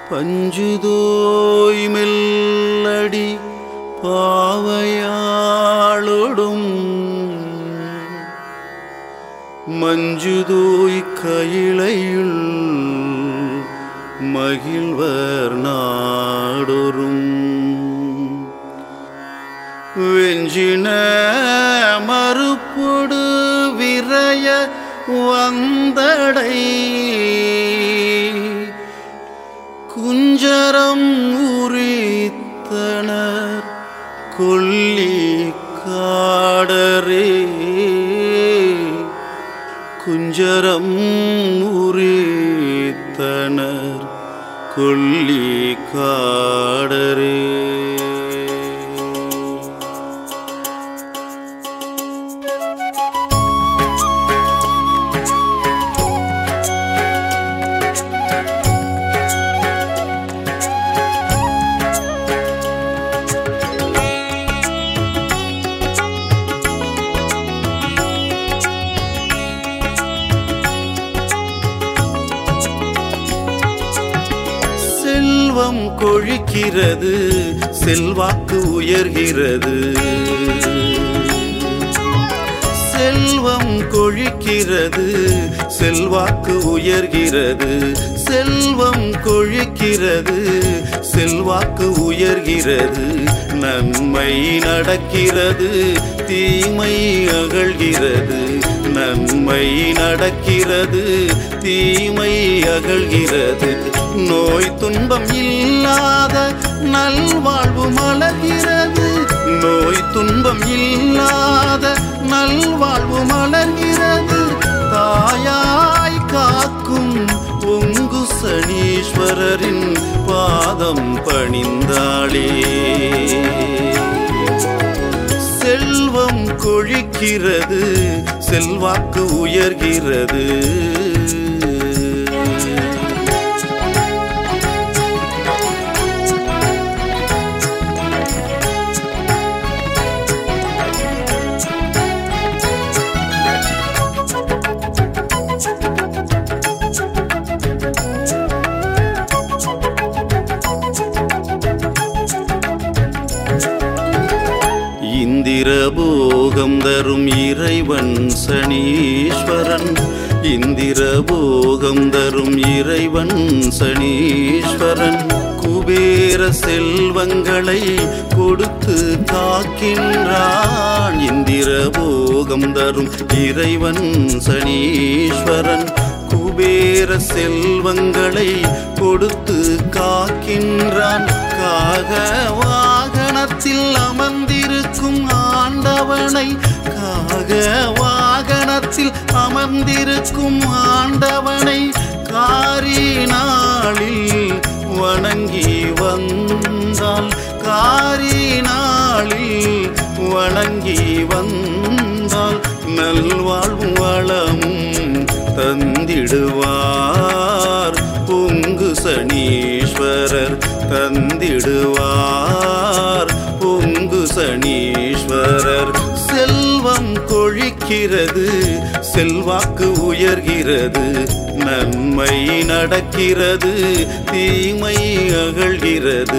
பஞ்சுதோய் மெல்லடி பாவையாளொடும் மஞ்சுதோய் கையிலையுள் மகிழ்வர் நாடொரும் வெஞ்சின மறுப்பொடு விரைய வந்தடை குஞ்சரம் உரித்தனர் கொல்லி காடரே குஞ்சரம் உரித்தனர் கொல்லி காடரே செல்வம் கொழிக்கிறது செல்வாக்கு உயர்கிறது செல்வம் கொழிக்கிறது செல்வாக்கு உயர்கிறது செல்வம் கொழிக்கிறது செல்வாக்கு உயர்கிறது நன்மை நடக்கிறது தீமை அகழ்கிறது நன்மை நடக்கிறது தீமை அகழ்கிறது நோய் துன்பம் இல்லாத நல்வாழ்வு மலர்கிறது நோய் துன்பம் இல்லாத நல்வாழ்வு மலர்கிறது தாயாய் காக்கும் பொங்கு சனீஸ்வரரின் பாதம் பணிந்தாளே செல்வம் கொழிக்கிறது செல்வாக்கு உயர்கிறது இந்திரபோகம் தரும் இறைவன் சனீஸ்வரன் இந்திரபோகம் தரும் இறைவன் சனீஸ்வரன் குபேர செல்வங்களை கொடுத்து காக்கின்றான் இந்திரபோகம் தரும் இறைவன் சனீஸ்வரன் குபேர செல்வங்களை கொடுத்து காக்கின்றான் காக வாகனத்தில் அமர்ந்திருக்கும் ஆண்டவனை காக வாகனத்தில் அமர்ந்திருக்கும் ஆண்டவனை காரி நாளில் வணங்கி வந்தால் காரி நாளில் வணங்கி வந்தால் நல்வாழ்வும் வளமும் தந்திடுவார் பொங்கு சனீஸ்வரர் தந்திடுவார் பொங்கு சனீஸ்வரர் செல்வம் கொழிக்கிறது செல்வாக்கு உயர்கிறது நன்மை நடக்கிறது தீமை அகழ்கிறது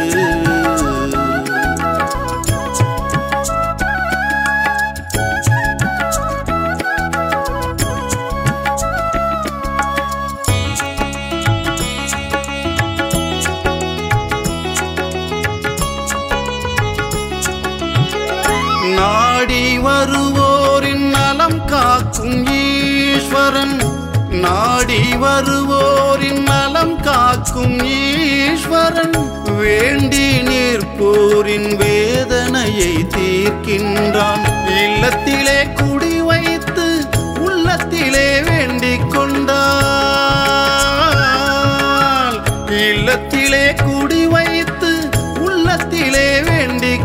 நாடி வருவோரின் நலம் காக்கும் ஈஸ்வரன் நாடி வருவோரின் நலம் காக்கும் ஈஸ்வரன் வேண்டி நிற்போரின் வேதனையை தீர்க்கின்றான் இல்லத்திலே குடி வைத்து உள்ளத்திலே வேண்டிக் கொண்டால் இல்லத்திலே குடி வைத்து உள்ளத்திலே வேண்டிக்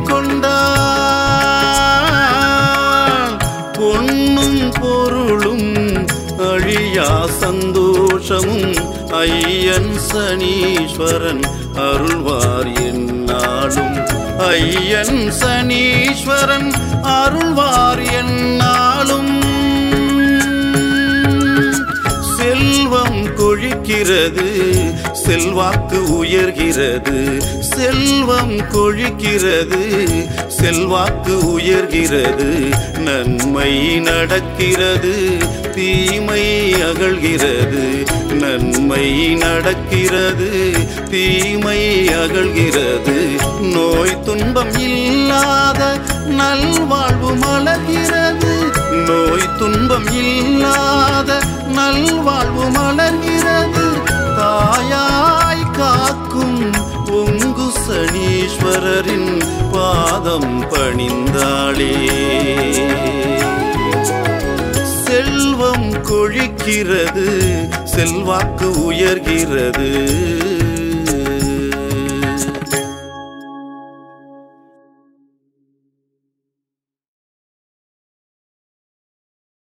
கொண்டால் பொன்னும் பொருளும் அழியா சந்தோஷமும் ஐயன் சனீஸ்வரன் அருள்வார் என்னாலும் ஐயன் சனீஸ்வரன் அருள்வார் என்னாலும் செல்வம் கொழிக்கிறது கொழிக்கிறது செல்வாக்கு உயர்கிறது செல்வம் கொழிக்கிறது செல்வாக்கு உயர்கிறது நன்மை நடக்கிறது தீமை அகழ்கிறது நன்மை நடக்கிறது தீமை அகழ்கிறது நோய் துன்பம் இல்லாத நல்வாழ்வு மலர்கிறது நோய் துன்பம் இல்லாத நல்வாழ்வு மலர்கிறது தாயாய் காக்கும் பொங்கு சனீஸ்வரரின் பாதம் பணிந்தாளே செல்வம் கொழிக்கிறது செல்வாக்கு உயர்கிறது